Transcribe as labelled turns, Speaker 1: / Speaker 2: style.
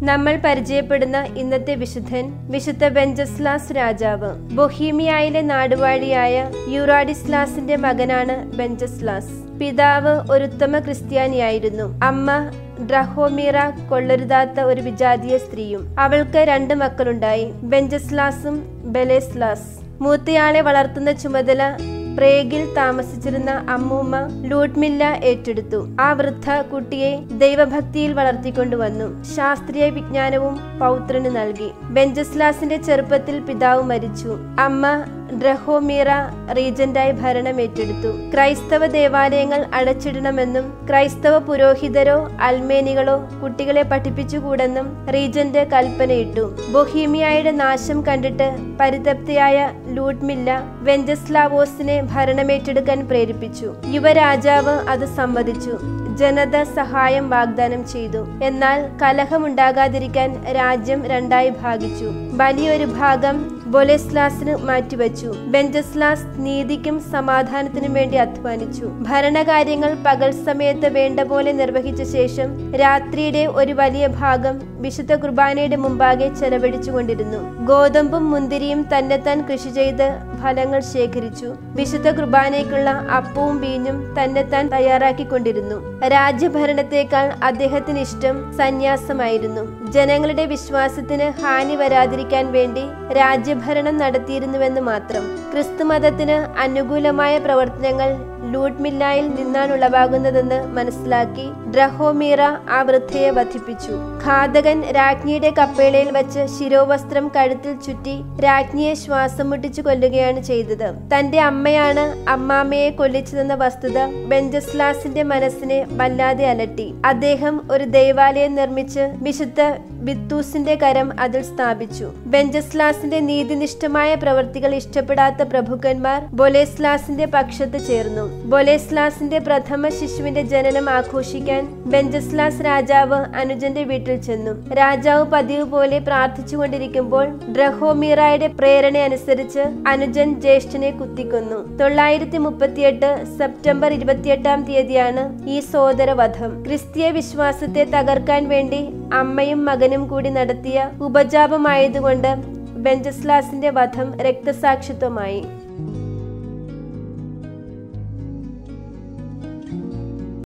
Speaker 1: നമ്മൾ പരിചയപ്പെടുന്ന ഇന്നത്തെ വിശുദ്ധൻ വിശുദ്ധ ബെഞ്ചസ്ലാസ് രാജാവ് ബൊഹീമിയയിലെ നാടുവാഴിയായ യൂറാഡിസ്ലാസിന്റെ മകനാണ് ബെഞ്ചസ്ലാസ് പിതാവ് ഒരു ഉത്തമ ക്രിസ്ത്യാനിയായിരുന്നു അമ്മ ഡ്രഹോമീറ കൊള്ളരുതാത്ത ഒരു വിജാതീയ സ്ത്രീയും അവൾക്ക് രണ്ട് മക്കളുണ്ടായി ബെഞ്ചസ്ലാസും ബെലേസ്ലാസ് മൂത്തയാളെ വളർത്തുന്ന ചുമതല പ്രേഗിൽ താമസിച്ചിരുന്ന അമ്മൂമ്മ ലൂട്ട്മില്ല ഏറ്റെടുത്തു ആ വൃദ്ധ കുട്ടിയെ ദൈവഭക്തിയിൽ വളർത്തിക്കൊണ്ടുവന്നു ശാസ്ത്രീയ വിജ്ഞാനവും പൗത്രന് നൽകി ബെഞ്ചസ്ലാസിന്റെ ചെറുപ്പത്തിൽ പിതാവ് മരിച്ചു അമ്മ ഡ്രഹോമീറ റീജന്റായി ഭരണം ഏറ്റെടുത്തു ക്രൈസ്തവ ദേവാലയങ്ങൾ അടച്ചിടണമെന്നും ക്രൈസ്തവ പുരോഹിതരോ അൽമേനികളോ കുട്ടികളെ പഠിപ്പിച്ചുകൂടെന്നും റീജന്റ് കൽപ്പനയിട്ടു ബൊഹീമിയയുടെ നാശം കണ്ടിട്ട് പരിതപ്തിയായ ലൂട്ട്മില്ല വെഞ്ചസ്ലാവോസിനെ ഭരണമേറ്റെടുക്കാൻ പ്രേരിപ്പിച്ചു യുവരാജാവ് അത് സമ്മതിച്ചു ജനത സഹായം വാഗ്ദാനം ചെയ്തു എന്നാൽ കലഹമുണ്ടാകാതിരിക്കാൻ രാജ്യം രണ്ടായി ഭാഗിച്ചു വലിയൊരു ഭാഗം ബൊലെസ്ലാസിന് മാറ്റിവെച്ചു ബെഞ്ചസ്ലാസ് നീതിക്കും സമാധാനത്തിനും വേണ്ടി അധ്വാനിച്ചു ഭരണകാര്യങ്ങൾ പകൽ സമയത്ത് വേണ്ട പോലെ നിർവഹിച്ച ശേഷം രാത്രിയുടെ ഒരു വലിയ ഭാഗം വിശുദ്ധ കുർബാനയുടെ മുമ്പാകെ ചെലവഴിച്ചുകൊണ്ടിരുന്നു ഗോതമ്പും മുന്തിരിയും തന്നെത്താൻ കൃഷി ചെയ്ത് ഫലങ്ങൾ ശേഖരിച്ചു വിശുദ്ധ കുർബാനയ്ക്കുള്ള അപ്പവും വീഞ്ഞും തന്നെത്താൻ തയ്യാറാക്കിക്കൊണ്ടിരുന്നു രാജ്യഭരണത്തേക്കാൾ അദ്ദേഹത്തിന് ഇഷ്ടം സന്യാസമായിരുന്നു ജനങ്ങളുടെ വിശ്വാസത്തിന് ഹാനി വരാതിരിക്കാൻ വേണ്ടി രാജ്യഭരണം നടത്തിയിരുന്നുവെന്ന് മാത്രം ക്രിസ്തുമതത്തിന് അനുകൂലമായ പ്രവർത്തനങ്ങൾ ലൂട്ട്മില്ലായിൽ നിന്നാണുളവാകുന്നതെന്ന് മനസ്സിലാക്കി ഡ്രഹോമീറ ആ വൃദ്ധയെ വധിപ്പിച്ചു ഘാതകൻ രാജ്ഞിയുടെ കപ്പേളയിൽ വച്ച് ശിരോവസ്ത്രം കഴുത്തിൽ ചുറ്റി രാജ്ഞിയെ ശ്വാസം മുട്ടിച്ചു കൊല്ലുകയാണ് ചെയ്തത് തന്റെ അമ്മയാണ് അമ്മാമ്മയെ കൊല്ലിച്ചതെന്ന വസ്തുത ബെഞ്ചസ്ലാസിന്റെ മനസ്സിനെ വല്ലാതെ അലട്ടി അദ്ദേഹം ഒരു ദൈവാലയം നിർമ്മിച്ച് വിശുദ്ധ ബിത്തൂസിന്റെ കരം അതിൽ സ്ഥാപിച്ചു ബെഞ്ചസ്ലാസിന്റെ നീതിനിഷ്ഠമായ പ്രവൃത്തികൾ ഇഷ്ടപ്പെടാത്ത പ്രഭുക്കന്മാർ ബൊലേസ്ലാസിന്റെ പക്ഷത്ത് ചേർന്നു ബൊലേസ്ലാസിന്റെ പ്രഥമ ശിശുവിന്റെ ജനനം ആഘോഷിക്കാൻ ബെഞ്ചസ്ലാസ് രാജാവ് അനുജന്റെ വീട്ടിൽ ചെന്നു രാജാവ് പതിവ് പോലെ പ്രാർത്ഥിച്ചുകൊണ്ടിരിക്കുമ്പോൾ ഡ്രഹോമീറായുടെ പ്രേരണ അനുസരിച്ച് അനുജൻ ജ്യേഷ്ഠനെ കുത്തിക്കൊന്നു തൊള്ളായിരത്തി മുപ്പത്തിയെട്ട് സെപ്റ്റംബർ ഇരുപത്തിയെട്ടാം തീയതിയാണ് ഈ സോദരവധം ക്രിസ്തീയ വിശ്വാസത്തെ തകർക്കാൻ വേണ്ടി അമ്മയും മകനും കൂടി നടത്തിയ ഉപജാപമായതുകൊണ്ട് ബെഞ്ചസ്ലാസിന്റെ വധം രക്തസാക്ഷിത്വമായി